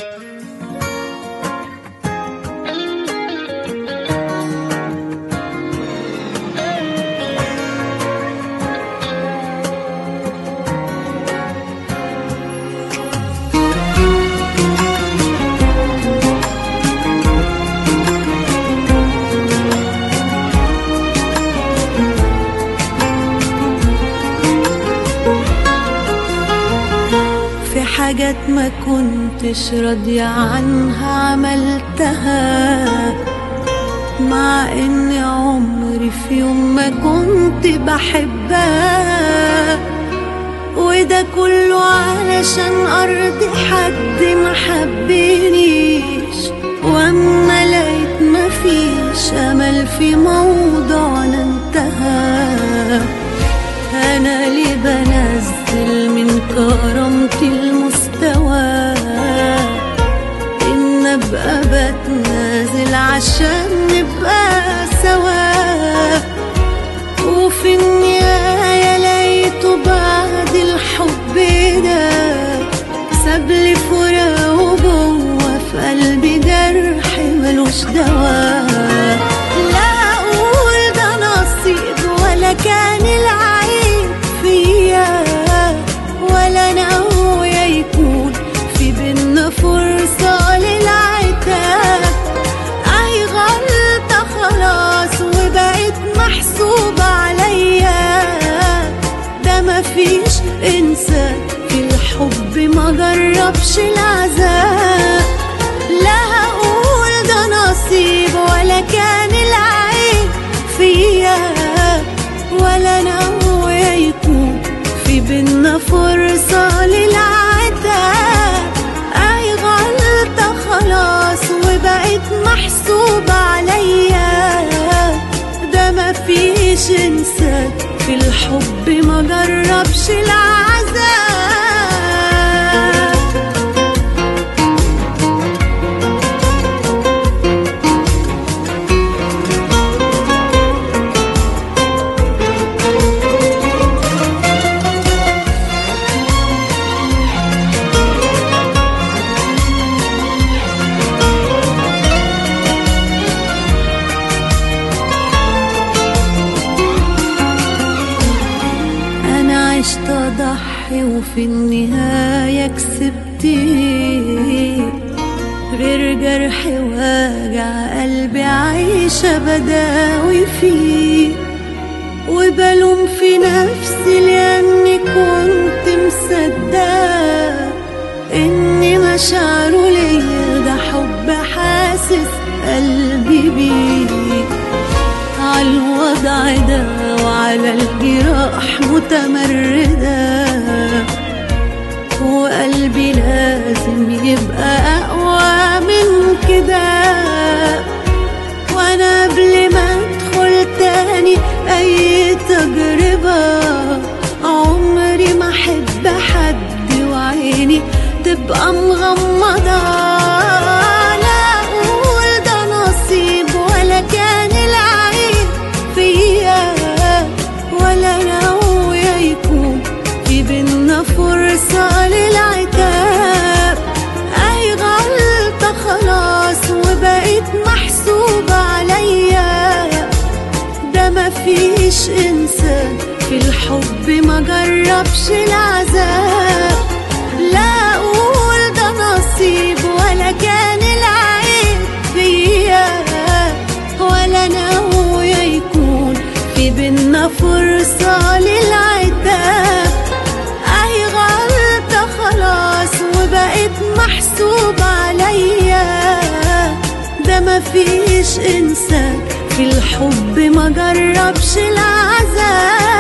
في حاجات ما كنتش راضية عنها عملتها مع اني عمري في يوم ما كنت بحبها وده كله علشان ارضي حد ما حبنيش واما لقيت مفيش امل في موضوعنا انتهى انا ليه بنزل من كرامتي المستوى ان ابقى بتنازل عشان نبقى سوا وفي النهاية لقيته بعد الحب ده سابلي فراق وجوه في قلبي جرح ملوش دواء لا اقول ده نصيب ولا كان العيب فيا ولا ناوية يكون في بينا فرصة للعتاب اي غلطة خلاص وبقت محسوبة عليا ده مفيش انسان في الحب ما جربش العذاب لا هقول ده نصيب ولا كان العيب فيا ولا ناوية يكون في بينا فرصة للعتاب أي غلطة خلاص وبقت محسوبة عليا ده مفيش إنسان في الحب ما جربش العذاب أنا عشت أضحي وفي النهاية كسبت إيه؟ غير جرح واجع قلبي عايشة بداوي فيه وبلوم في نفسي لأني كنت مصدقة إن مشاعره ليا ده حب حاسس قلبي بيه عالوضع ده وعلى الجراح متمردة وقلبي لازم يبقى أقوى من كده وأنا قبل ما أدخل تاني أي تجربة عمري ما أحب حد وعيني تبقى مغمضة لا أقول ده نصيب ولا كان العيب فيا ولا ناوية يكون في بينا فرصة للعتاب أي غلطة خلاص وبقت محسوبة عليا ده مفيش إنسان في الحب ما جربش العذاب لا أقول ده نصيب ولا كان العيب فيا ولا ناوية يكون في بينا فرصة للعتاب أي غلطة خلاص وبقت محسوبة عليا ده مفيش إنسان في الحب ما جربش العذاب